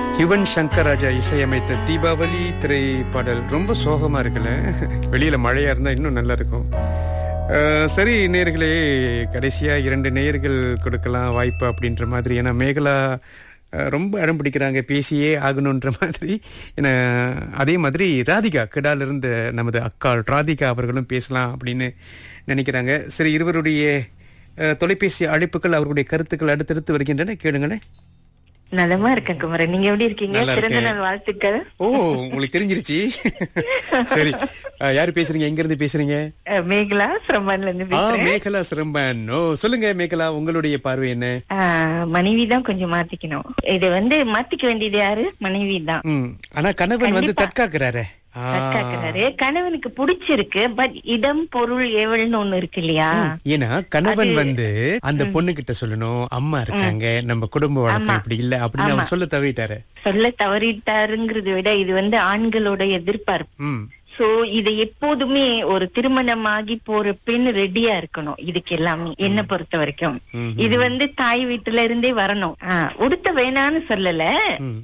யுவன் சங்கர் ராஜா இசையமைத்த தீபாவளி திரைப்பாடல் ரொம்ப சோகமா இருக்குல்ல வெளியில மழையா இருந்தா இன்னும் நல்லா இருக்கும் அஹ், சரி நேயர்களே கடைசியா இரண்டு நேயர்கள் கொடுக்கலாம் வாய்ப்பு அப்படின்ற மாதிரி ஏன்னா மேகலா அஹ், ரொம்ப இடம் பிடிக்கிறாங்க பேசியே ஆகணுன்ற மாதிரி ஏன்னா அதே மாதிரி ராதிகா கிடால இருந்த நமது அக்காள் ராதிகா அவர்களும் பேசலாம் அப்படின்னு நினைக்கிறாங்க சரி இருவருடைய அஹ், தொலைபேசி அழைப்புகள் அவர்களுடைய கருத்துக்கள் அடுத்தடுத்து வருகின்றன கேளுங்களேன் நலமா இருக்கேன் குமரன் நீங்க எப்படி இருக்கீங்க நல்லா பிறந்த இருக்கேன். நாள் வாழ்த்துக்கள் ஓ உங்களுக்கு தெரிஞ்சிருச்சு சரி அஹ், யாரு பேசுறீங்க எங்க இருந்து பேசுறீங்க அஹ், மேகலா சிரமன்ல இருந்து ஆ பேசுறேன் மேகலா சிரம்பன் ஓ சொல்லுங்க மேகலா உங்களுடைய பார்வை என்ன மனைவி தான் கொஞ்சம் மாத்திக்கணும் இது வந்து மாத்திக்க வேண்டியது யாரு மனைவி தான் ம் ஆனா கணவன் வந்து கண்டிப்பா. தற்காக்குறாரே ஆ. தற்காக்கிறாரு கணவனுக்கு பிடிச்சிருக்கு பட் இடம் பொருள் ஏவல்னு ஒண்ணு இருக்கு இல்லையா ஏன்னா கணவன் வந்து அந்த பொண்ணு கிட்ட சொல்லணும் அம்மா இருக்காங்க நம்ம குடும்ப வழக்கம் இப்படி இல்ல அப்படின்னு அவர் சொல்ல தவிட்டாரு சொல்ல தவறிட்டாருங்கிறத விட இது வந்து ஆண்களோட எதிர்பார்ப்பு ம் சோ இது எப்போதுமே ஒரு திருமணமாகி போற பெண் ரெடியா இருக்கணும் இதுக்கு எல்லாமே என்ன பொறுத்த வரைக்கும் ம். இது வந்து தாய் வீட்டுல இருந்தே வரணும் ஆஹ், உடுத்த வேணான்னு சொல்லல ம்.